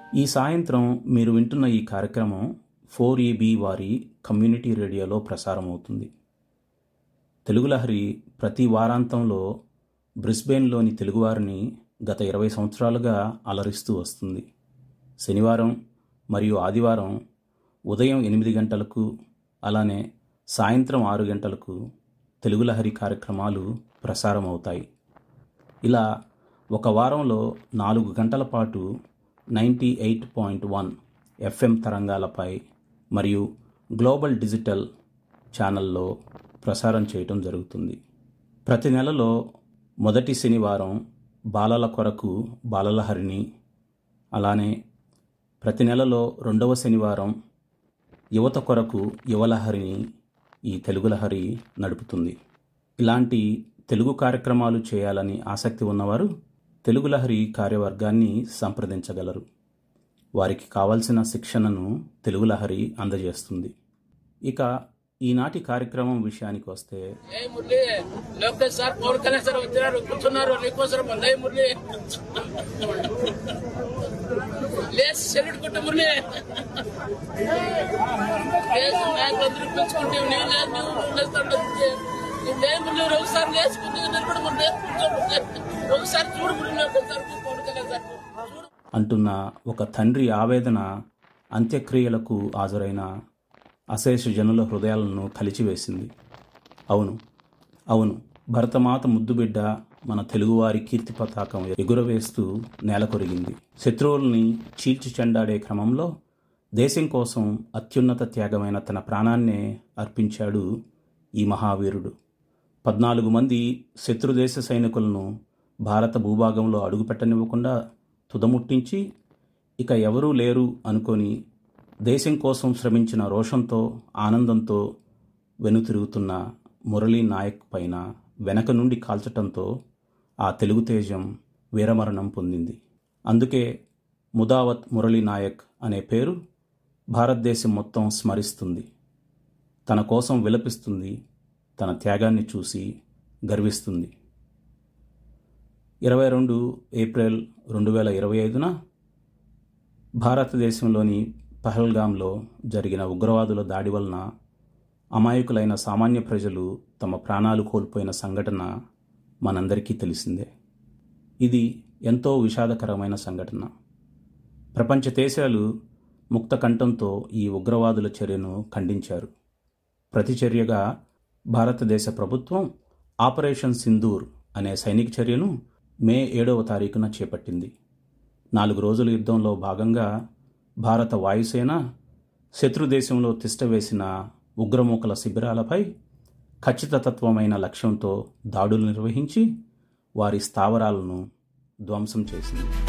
ఈ సాయంత్రం మీరు వింటున్న ఈ కార్యక్రమం ఫోర్ ఈబీ వారి కమ్యూనిటీ రేడియోలో ప్రసారం అవుతుంది తెలుగు లహరి ప్రతి వారాంతంలో బ్రిస్బెయిన్లోని తెలుగువారిని గత ఇరవై సంవత్సరాలుగా అలరిస్తూ వస్తుంది శనివారం మరియు ఆదివారం ఉదయం ఎనిమిది గంటలకు అలానే సాయంత్రం ఆరు గంటలకు తెలుగు లహరి కార్యక్రమాలు ప్రసారం అవుతాయి ఇలా ఒక వారంలో నాలుగు గంటల పాటు ninety eight point one FM తరంగాలపై మరియు గ్లోబల్ డిజిటల్ ఛానల్లో ప్రసారం చేయటం జరుగుతుంది ప్రతి నెలలో మొదటి శనివారం బాలల కొరకు బాలలహరిని అలానే ప్రతి నెలలో రెండవ శనివారం యువత కొరకు యువలహరిని ఈ తెలుగు లహరి నడుపుతుంది ఇలాంటి తెలుగు కార్యక్రమాలు చేయాలని ఆసక్తి ఉన్నవారు తెలుగు లహరి కార్యవర్గాన్ని సంప్రదించగలరు వారికి కావలసిన శిక్షణను తెలుగు లహరి అందజేస్తుంది ఇక ఈనాటి కార్యక్రమం విషయానికి వస్తే ఏ మురళి లోకేష్ సార్ పవన్ కళ్యాణ్ సార్ వచ్చినారు కూర్చున్నారు నీకోసం లే మురళి లేస్ సెల్యూట్ కొట్ట మురళి లేస్ మ్యాచ్ అందరూ పెంచుకుంటే నీ లేదు నువ్వు లేస్తాడు లే మురళి ఒకసారి లేసుకుంటే నిలబడి మురళి ఒకసారి చూడు మురళి ఒకసారి పవన్ కళ్యాణ్ సార్ చూడు అంటున్న ఒక తండ్రి ఆవేదన అంత్యక్రియలకు హాజరైన అశేష జనుల హృదయాలను కలిచివేసింది అవును అవును భరతమాత ముద్దుబిడ్డ మన తెలుగువారి కీర్తి పతాకం ఎగురవేస్తూ నేల కొరిగింది శత్రువుల్ని చీల్చి చెండాడే క్రమంలో దేశం కోసం అత్యున్నత త్యాగమైన తన ప్రాణాన్నే అర్పించాడు ఈ మహావీరుడు పద్నాలుగు మంది శత్రుదేశ సైనికులను భారత భూభాగంలో అడుగుపెట్టనివ్వకుండా తుదముట్టించి ఇక ఎవరూ లేరు అనుకొని దేశం కోసం శ్రమించిన రోషంతో ఆనందంతో వెనుతిరుగుతున్న మురళీ నాయక్ పైన వెనక నుండి కాల్చటంతో ఆ తెలుగు తేజం వీరమరణం పొందింది అందుకే ముదావత్ మురళీ నాయక్ అనే పేరు భారతదేశం మొత్తం స్మరిస్తుంది తన కోసం విలపిస్తుంది తన త్యాగాన్ని చూసి గర్విస్తుంది ఇరవై రెండు ఏప్రిల్ రెండు వేల ఇరవై ఐదున భారతదేశంలోని పహల్గాంలో జరిగిన ఉగ్రవాదుల దాడి వలన అమాయకులైన సామాన్య ప్రజలు తమ ప్రాణాలు కోల్పోయిన సంఘటన మనందరికీ తెలిసిందే ఇది ఎంతో విషాదకరమైన సంఘటన ప్రపంచ దేశాలు ముక్త కంఠంతో ఈ ఉగ్రవాదుల చర్యను ఖండించారు ప్రతిచర్యగా భారతదేశ ప్రభుత్వం ఆపరేషన్ సింధూర్ అనే సైనిక చర్యను మే ఏడవ తారీఖున చేపట్టింది నాలుగు రోజుల యుద్ధంలో భాగంగా భారత వాయుసేన శత్రుదేశంలో తిష్టవేసిన ఉగ్రమూకల శిబిరాలపై ఖచ్చితతత్వమైన లక్ష్యంతో దాడులు నిర్వహించి వారి స్థావరాలను ధ్వంసం చేసింది